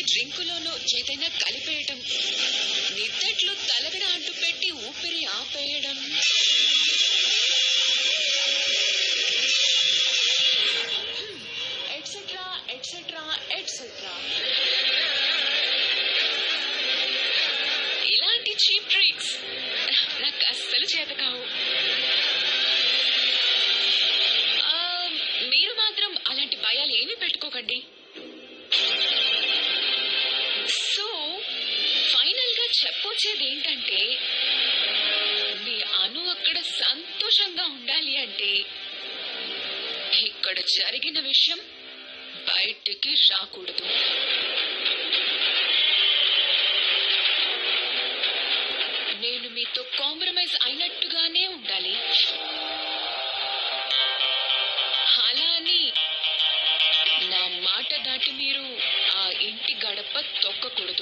డ్రింకులోనో ఏదైనా కలిపేయటం నిద్దట్లో తలవిన అంటు పెట్టి ఊపిరి ఆపేయడం ఎట్సెట్రా ఎట్సెట్రా ఎట్సెట్రా ఇలాంటి చీప్ ట్రిక్స్ నాకు అస్సలు చేత కావు ఆ, మీరు మాత్రం అలాంటి భయాలు ఏమీ పెట్టుకోకండి సో ఫైనల్ గా చెప్పొచ్చేది ఏంటంటే మీ అను అక్కడ సంతోషంగా ఉండాలి అంటే ఇక్కడ జరిగిన విషయం బయటికి రాకూడదు నేను మీతో కాంప్రమైజ్ అయినట్టుగానే ఉండాలి అలా అని నా మాట దాటి మీరు ఆ ఇంటి గడప తొక్కకూడదు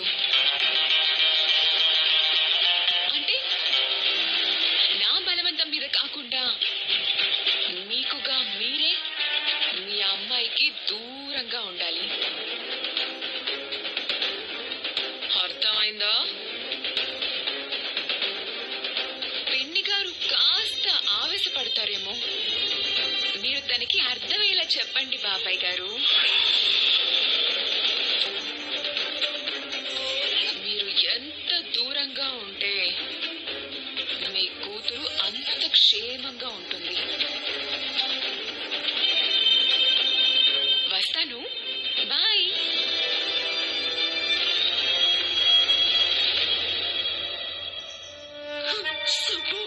అంటే నా బలవంతం మీద కాకుండా మీకుగా మీరే మీ అమ్మాయికి దూరంగా ఉండాలి అర్థమైందా పిన్ని గారు కాస్త ఆవేశపడతారేమో మీరు తనకి అర్థమయ్యేలా చెప్పండి బాబాయ్ గారు మీరు ఎంత దూరంగా ఉంటే మీ కూతురు అంత క్షేమంగా ఉంటుంది వస్తాను బాయ్ సుబ్బు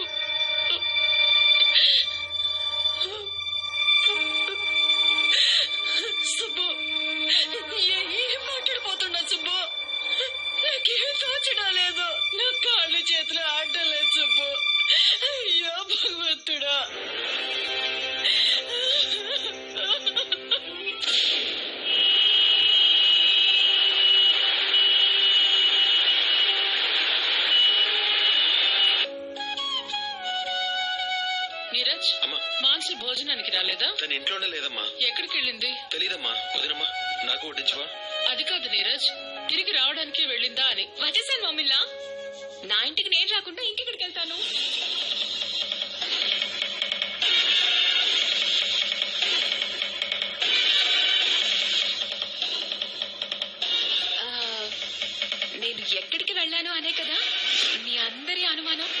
సుబ్బు ఏ- ఏం మాట్లాడిపోతున్నా సుబ్బు నాకేం తోచడం లేదు నా కాళ్ళు చేతులు ఆడడం లేదు సుబ్బు అయ్యో భగవంతుడా నీరజ్ అమ్మా మాన్సి భోజనానికి రాలేదా తన ఇంట్లోనే లేదమ్మా ఎక్కడికి వెళ్ళింది తెలీదమ్మా వదినమ్మా నాకు వడ్డించవా అది కాదు నీరజ్ తిరిగి రావడానికి వెళ్ళిందా అని వచ్చేసాను మమ్మల్లా నా ఇంటికి నేను రాకుండా ఇంకెక్కడికి వెళ్తాను ఆ, నేను ఎక్కడికి వెళ్ళాను అనే కదా మీ అందరి అనుమానం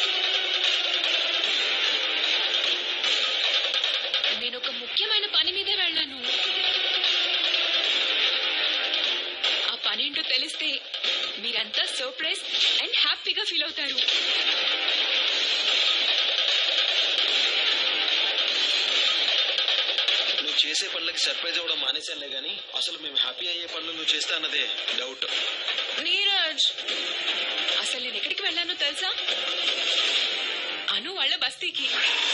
నేను ఒక ముఖ్యమైన పని మీదే వెళ్ళాను ఆ పనేంటో తెలిస్తే మీరంతా సర్ప్రైజ్ అండ్ హ్యాపీగా ఫీల్ అవుతారు నువ్వు చేసే పనులకి సర్ప్రైజ్ అవ్వడం మానేశానులే గానీ అసలు మేము హ్యాపీ అయ్యే పనులు నువ్వు చేస్తా అన్నదే డౌట్ నీరజ్ అసలు నేను ఎక్కడికి వెళ్ళానో తెలుసా అను వాళ్ళ బస్తీకి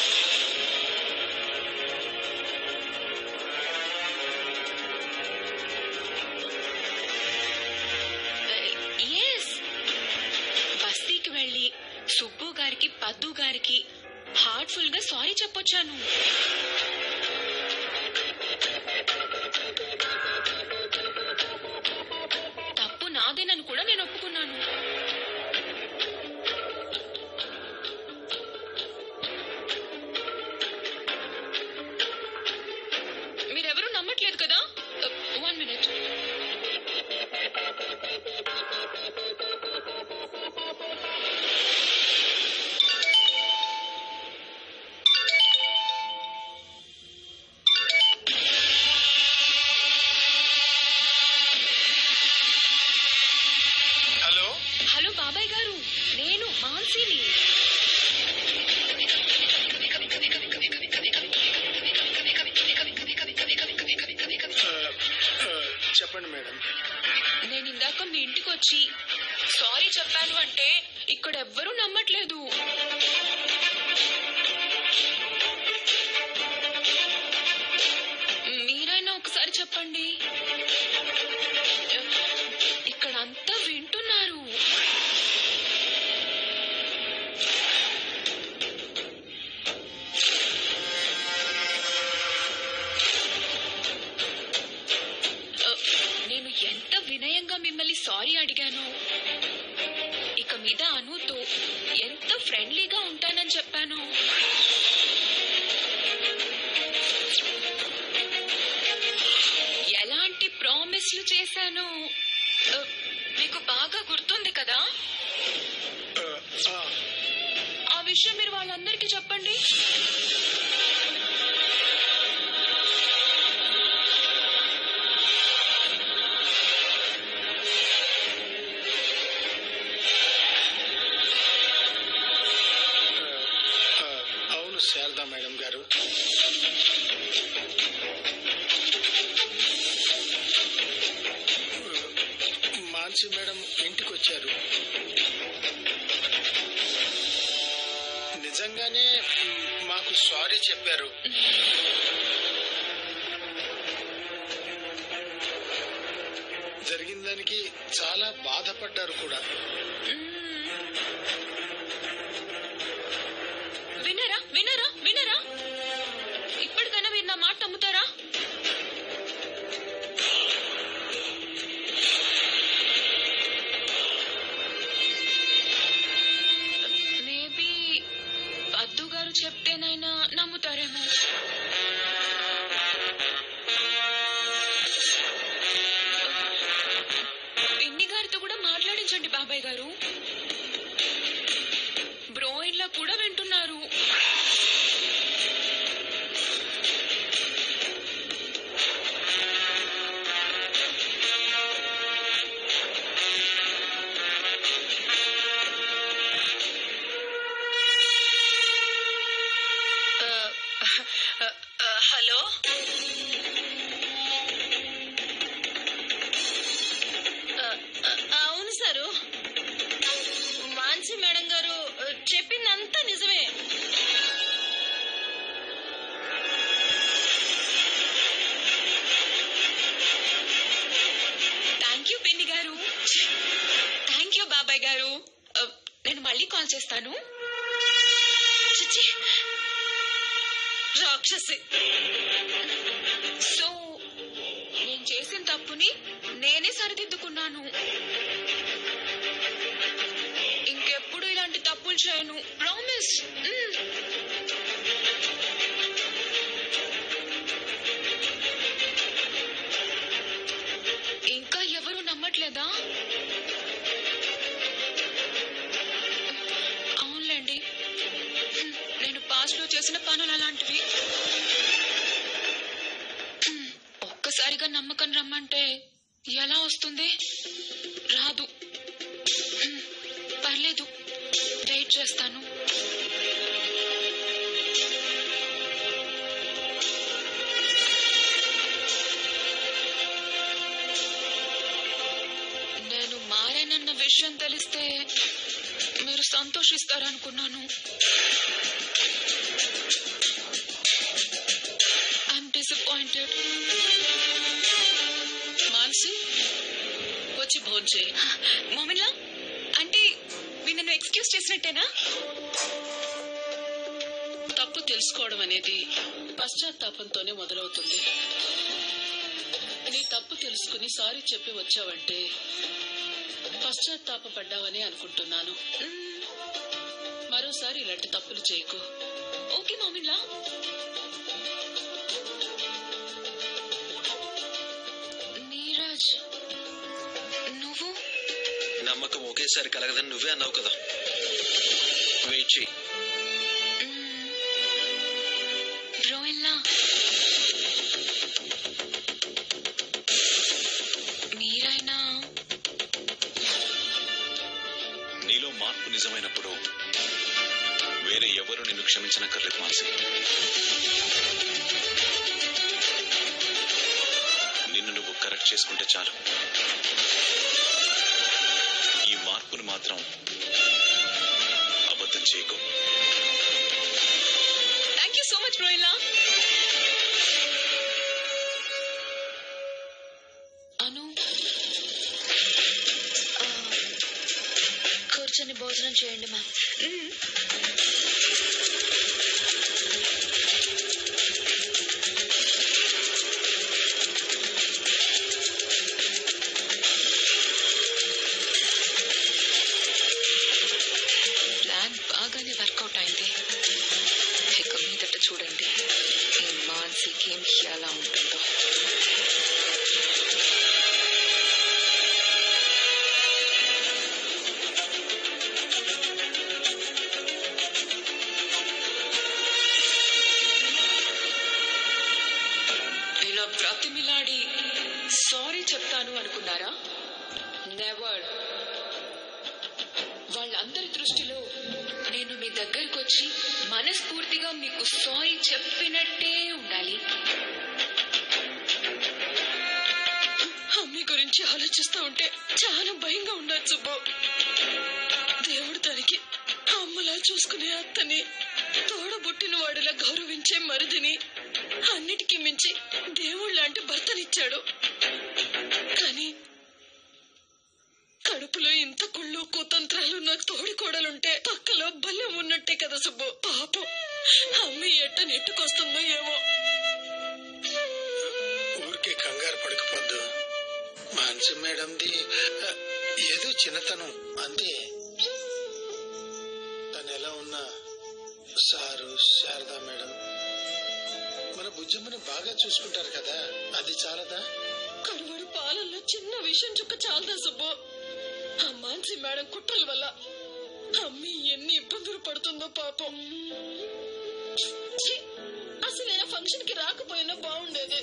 ఎస్ బస్తీకి వెళ్ళి సుబ్బు గారికి పద్దు గారికి హార్ట్ఫుల్ గా సారీ చెప్పొచ్చాను తప్పు నాదేనని కూడా నేను ఒప్పుకున్నాను మీరెవరూ నమ్మట్లేదు కదా వన్ మినిట్ హలో హలో బాబాయ్ గారు నేను మాన్సీని చెప్పండి మేడం నేను ఇందాక మీ ఇంటికి వచ్చి సారీ చెప్పాను అంటే ఇక్కడ ఎవ్వరూ నమ్మట్లేదు మీరైనా ఒకసారి చెప్పండి ఇక్కడ అంతా వింటున్నారు నేను ఎంత వినయంగా మిమ్మల్ని సారీ అడిగాను ఇక మీద అనుతో ఎంత ఫ్రెండ్లీగా ఉంటానని చెప్పాను ఎలాంటి ప్రామిస్లు చేశాను ఆ, మీకు బాగా గుర్తుంది కదా ఆ విషయం మీరు వాళ్ళందరికీ చెప్పండి అవును శారదా మేడం గారు మాన్సి మేడం ఇంటికి వచ్చారు నిజంగానే మాకు సారీ చెప్పారు జరిగిన దానికి చాలా బాధపడ్డారు కూడా వినరా వినరా వినరా ఇప్పటికైనా మీరు నా మాట నమ్ముతారా మేబీ పద్దు గారు చెప్తేనైనా నమ్ముతారేమో పిన్ని గారితో కూడా మాట్లాడించండి బాబాయ్ గారు బ్రోయిన్లో కూడా వింటున్నారు హలో అవును సారు మాన్సి మేడం గారు చెప్పిందంతా నిజమే థ్యాంక్ యూ పిన్ని గారు థ్యాంక్ యూ బాబాయ్ గారు ఆ, నేను మళ్ళీ కాల్ చేస్తాను చిచి రాక్షసి సో నేను చేసిన తప్పుని నేనే సరిదిద్దుకున్నాను ఇంకెప్పుడు ఇలాంటి తప్పులు చేయను ప్రామిస్ ఇంకా ఎవరు నమ్మట్లేదా అవునులేండి హ్మ్, నేను పాస్ట్ లో చేసిన పనులు అలాంటివి హ్మ్, ఒక్కసారిగా నమ్మకం రమ్మంటే ఎలా వస్తుంది రాదు హ్మ్, పర్లేదు వెయిట్ చేస్తాను నేను మారానన్న విషయం తెలిస్తే మీరు సంతోషిస్తారనుకున్నాను ఐఎమ్ డిసప్పాయింటెడ్ మాన్సి వచ్చి భోంచేయి మోమిన్లా అంటే మీరు నన్ను ఎక్స్క్యూజ్ చేసినట్టేనా తప్పు తెలుసుకోవడం అనేది పశ్చాత్తాపంతోనే మొదలవుతుంది నీ తప్పు తెలుసుకుని సారీ చెప్పి వచ్చావంటే పశ్చాత్తాపడ్డావని అనుకుంటున్నాను మ్మ్, మరోసారి ఇలాంటి తప్పులు చేయకు ఓకే మోమిన్లా నీరజ్ నువ్వు నమ్మకం ఒకేసారి కలగదని నువ్వే అన్నావు కదా వెయిట్ చెయ్యి మ్మ్, రోయిల్లా మీరైనా నీలో మార్పు నిజమైనప్పుడు వేరే ఎవరు నిన్ను క్షమించనక్కర్లేదు మానసి నిన్ను నువ్వు కరెక్ట్ చేసుకుంటే చాలు ఈ మార్పును మాత్రం అబద్ధం చేయకు థ్యాంక్ యూ సో మచ్ రోయిల్లా అను కూర్చొని భోజనం చేయండి మ్యామ్ మ్మ్. చెప్తాను అనుకున్నారా నెవర్ వాళ్ళందరి దృష్టిలో నేను మీ దగ్గరకు వచ్చి మనస్ఫూర్తిగా మీకు సారీ చెప్పినట్టే ఉండాలి అమ్మి గురించి ఆలోచిస్తూ ఉంటే చాలా భయంగా ఉండదు సుబ్బు దేవుడు తనకి అమ్మలా చూసుకునే అత్తని తోడబుట్టిన వాడిలా గౌరవించే మరిదిని అన్నిటికీ మించి దేవుడు లాంటి భర్తనిచ్చాడు కానీ కడుపులో ఇంత కుళ్ళు కుతంత్రాలు నాకు తోడి కోడలుంటే పక్కలో బల్యం ఉన్నట్టే కదా సుబ్బు పాపం అమ్మి ఎట్ట నెట్టుకొస్తుందో ఏమో ఊరికే కంగారు పడకపోద్దు మాన్సి మేడంది ఆ, ఏదో చిన్నతనం అంతే తను ఎలా ఉన్నా సారు శారదా మేడం మన బుజ్జమ్మని బాగా చూసుకుంటారు కదా అది చాలదా కడువడు పాలల్లో చిన్న విషయం చుక్క చాలదా సుబ్బు ఆ మాన్సి మేడం కుట్రల వల్ల అమ్మి ఎన్ని ఇబ్బందులు పడుతుందో పాపం ఛీ! అసలు ఆ ఫంక్షన్ కి రాకపోయినా బాగుండేది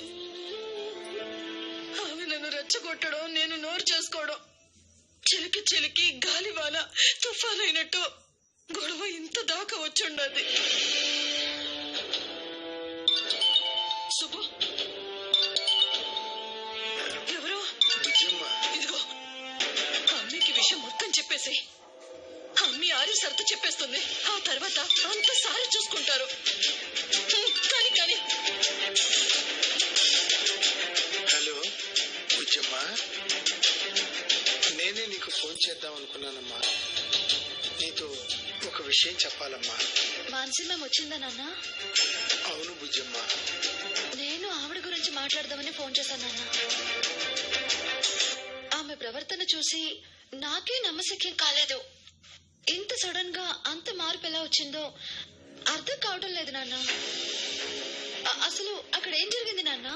ఆమె నన్ను రెచ్చగొట్టడం నేను నోరు చేసుకోవడం చిలికి చిలికి గాలివాన తుఫాన్ అయినట్టు గొడవ ఇంత దాకా వచ్చుండదు సుబ్బు ఎవరు బుజ్జమ్మ ఇదిగో అమ్మకి విషయం మొత్తం చెప్పేసి అమ్మి ఆరి సర్త చెప్పేస్తుంది ఆ తర్వాత అంత సారి చూసుకుంటారు హ్మ్, కానీ కానీ హలో బుజ్జమ్మ నేనే నీకు ఫోన్ చేద్దాం అనుకున్నానమ్మా నీతో ఒక విషయం చెప్పాలమ్మా మాన్సి మ్యామ్ వచ్చిందా నాన్న అవును బుజ్జమ్మ నేను ఆవిడ గురించి మాట్లాడదామని ఫోన్ చేశాను నాన్న ఆమె ప్రవర్తన చూసి నాకే నమ్మశక్యం కాలేదు ఇంత సడన్ గా అంత మార్పు ఎలా వచ్చిందో అర్థం కావడం లేదు నాన్న అ- అసలు అక్కడ ఏం జరిగింది నాన్న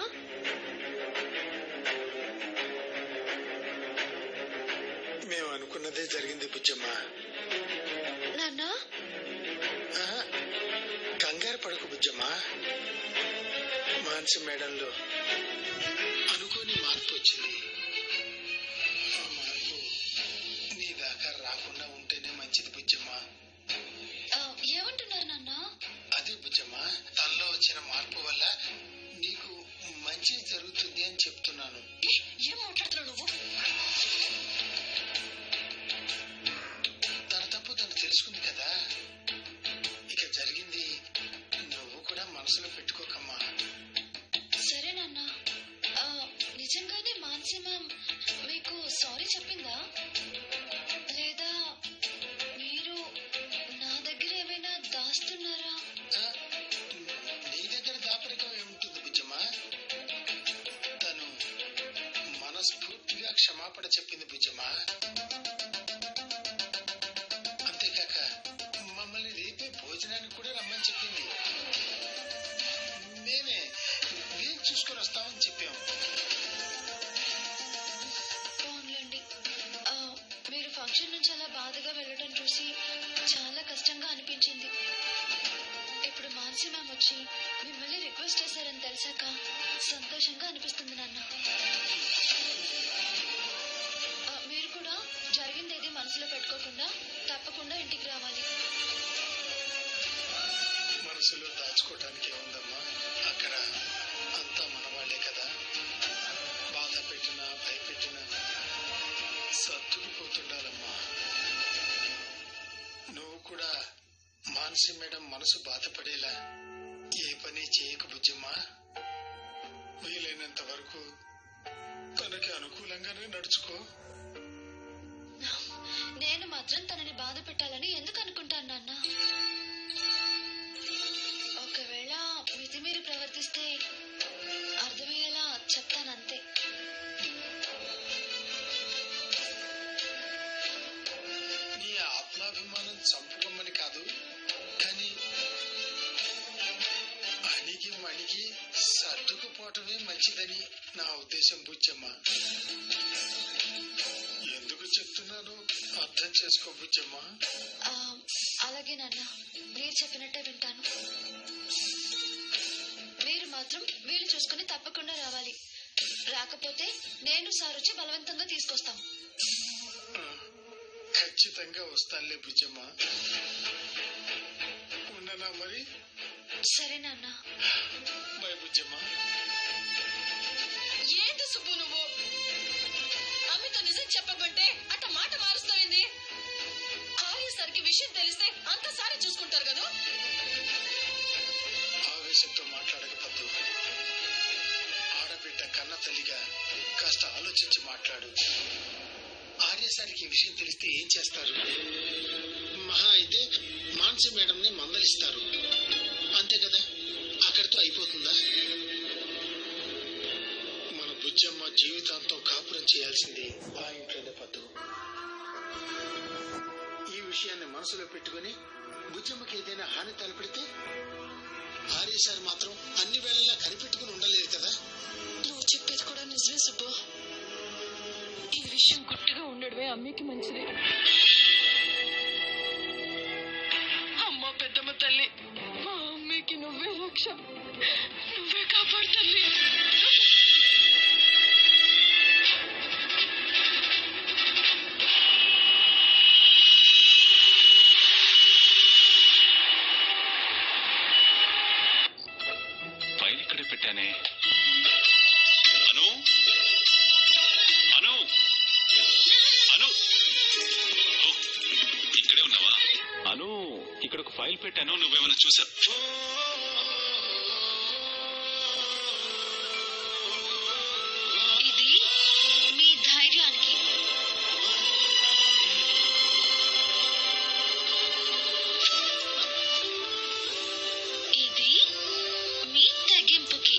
మేము అనుకున్నదే జరిగింది బుజ్జమ్మ నాన్న ఆహా, కంగారు పడకు బుజ్జమ్మ మాన్సి మేడంలో అనుకోని మార్పు వచ్చింది ఆ మార్పు నీ దాకా రాకుండా ఉంటేనే మంచిది బుజ్జమ్మ ఆ, ఏమంటున్నారు నాన్న అదే బుజ్జమ్మ తనలో వచ్చిన మార్పు వల్ల నీకు మంచి జరుగుతుంది అని చెప్తున్నాను ఏ, ఏం మాట్లాడుతున్నావు నువ్వు తన తప్పు తను తెలుసుకుంది కదా ఇక జరిగింది నువ్వు కూడా మనసులో పెట్టుకోకమ్మా సరే నాన్న ఆ, నిజంగానే మాన్సి మ్యామ్ మీకు సారీ చెప్పిందా లేదా మీరు నా దగ్గర ఏమైనా దాస్తున్నారా ఆ, నీ దగ్గర దాపరికం ఏముంటుంది బుజ్జమ్మ తను మనస్ఫూర్తిగా క్షమాపణ చెప్పింది బుజ్జమ్మ అంతేకాక మమ్మల్ని రేపే భోజనానికి కూడా రమ్మని చెప్పింది మేమే వీలు చూసుకొని వస్తామని చెప్పాం పోన్లేండి ఆ, మీరు ఫంక్షన్ నుంచి అలా బాధగా వెళ్ళడం చూసి చాలా కష్టంగా అనిపించింది ఇప్పుడు మాన్సి మ్యామ్ వచ్చి మిమ్మల్ని రిక్వెస్ట్ చేశారని తెలిసాక సంతోషంగా అనిపిస్తుంది నాన్న ఆ, మీరు కూడా జరిగిందేది మనసులో పెట్టుకోకుండా తప్పకుండా ఇంటికి రావాలి మనసులో దాచుకోవటానికి ఏముందమ్మా అక్కడ అంతా మనవాళ్లే కదా బాధ పెట్టినా భయపెట్టినా సర్దుకుపోతుండాలమ్మా నువ్వు కూడా మానసి మేడం మనసు బాధపడేలా ఏ పని చేయక బుజ్జమ్మా వీలైనంత వరకు తనకి అనుకూలంగానే నడుచుకో నేను మాత్రం తనని బాధ పెట్టాలని ఎందుకు అనుకుంటాను నాన్న ఒకవేళ మితిమీరి ప్రవర్తిస్తే అర్థమయ్యేలా చెప్తానంతే నీ ఆత్మాభిమానం చంపుకోమని కాదు కానీ అణిగి మణిగి సర్దుకుపోవటమే మంచిదని నా ఉద్దేశం బుజ్జమ్మ ఎందుకు చెప్తున్నాను అర్థం చేసుకో బుజ్జమ్మ ఆ, అలాగే నాన్న మీరు చెప్పినట్టే వింటాను మీరు మాత్రం వీలు చూసుకుని తప్పకుండా రావాలి రాకపోతే నేను సార్ వచ్చి బలవంతంగా తీసుకొస్తాం ఖచ్చితంగా వస్తానులే బుజ్జమ్మ ఉండనా మరి సరే నాన్న బాయ్ బుజ్జమ్మ ఏంటి సుబ్బు నువ్వు అమ్మితో నిజం చెప్పమంటే అట్ట మాట మారుస్తాయింది ఆర్యసరికి విషయం తెలిస్తే అంత సారి చూసుకుంటారు కదా ఆవేశంతో మాట్లాడకపోతూ ఆడబిడ్డ కన్న తల్లిగా కాస్త ఆలోచించి మాట్లాడు ఆర్యసారికి ఈ విషయం తెలిస్తే ఏం చేస్తారు మహా అయితే మాన్సి మేడంని మందలిస్తారు అంతే కదా అక్కడితో అయిపోతుందా మన బుజ్జమ్మ జీవితాంతం కాపురం చేయాల్సింది ఆ ఇంట్లోనే పద్దు ఈ విషయాన్ని మనసులో పెట్టుకుని బుజ్జమ్మకి ఏదైనా హాని తలపెడితే ఆర్య సార్ మాత్రం అన్ని వేళలా కనిపెట్టుకుని ఉండలేదు కదా నువ్వు చెప్పేది కూడా నిజమే సుబ్బు ఈ విషయం గుట్టుగా ఉండడమే అమ్మకి మంచిది అమ్మ పెద్దమ్మ తల్లి మా అమ్మకి నువ్వే రక్ష నువ్వే కాపాడు తల్లి ఫైల్ ఇక్కడే పెట్టానే అను అను అను ఓ, ఇక్కడే ఉన్నావా అను ఇక్కడ ఒక ఫైల్ పెట్టాను నువ్వేమైనా చూసా ఇది మీ ధైర్యానికి ఇది మీ తెగింపుకి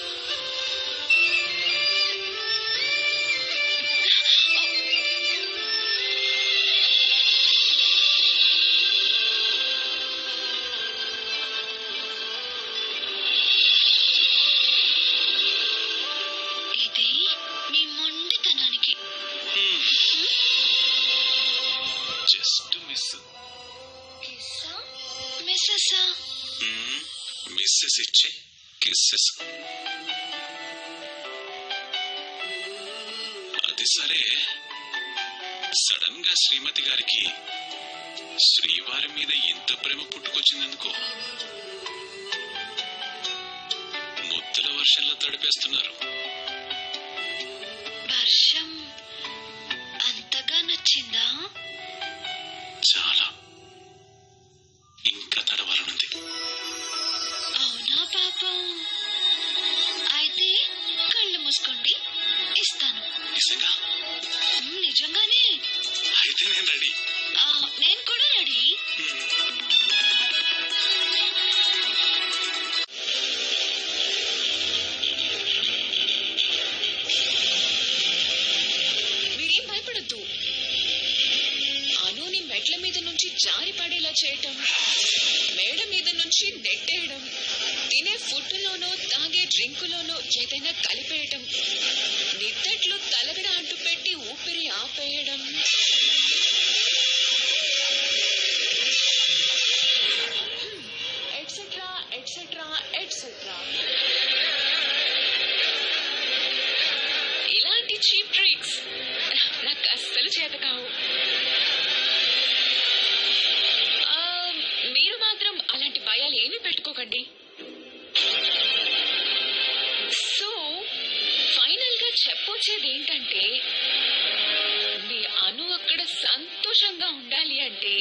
ఇది మీ మొండితనానికి జస్ట్ మిస్ కిస్సా మిస్సెసా మిస్సెస్ ఇచ్చి కిస్సెస్ అది సరే సడన్ గా శ్రీమతి గారికి శ్రీవారి మీద ఇంత ప్రేమ పుట్టుకొచ్చిందనుకో ముద్దుల వర్షంలో తడిపేస్తున్నారు వర్షం అంతగా నచ్చిందా చాలా ఇంకా తడవాలనుంది అవునా పాపం అయితే కళ్ళు మూసుకోండి ఇస్తాను నిజంగా మ్, నిజంగానే అయితే నేను రెడీ ఆ, నేను కూడా రెడీ మీరేం భయపడద్దు అనుని మెట్ల మీద నుంచి జారి పడేలా చేయటం మేడ మీద నుంచి నెట్టేయడం తినే ఫుడ్ లోనో తాగే డ్రింకులోనో ఏదైనా కలిపేయడం నిద్దట్లో తలగడ అంటు పెట్టి ఊపిరి ఆపేయడం ఎట్సెట్రా ఎట్సెట్రా ఎట్సెట్రా ఇలాంటి చీప్ ట్రిక్స్ నాకు అస్సలు చేత కావు ఆ, మీరు మాత్రం అలాంటి భయాలు ఏమీ పెట్టుకోకండి సో ఫైనల్ గా చెప్పొచ్చేది ఏంటంటే మీ అను అక్కడ సంతోషంగా ఉండాలి అంటే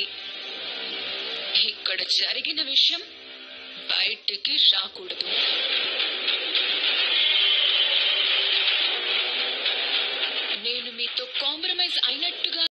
ఇక్కడ జరిగిన విషయం బయటికి రాకూడదు నేను మీతో కాంప్రమైజ్ అయినట్టుగా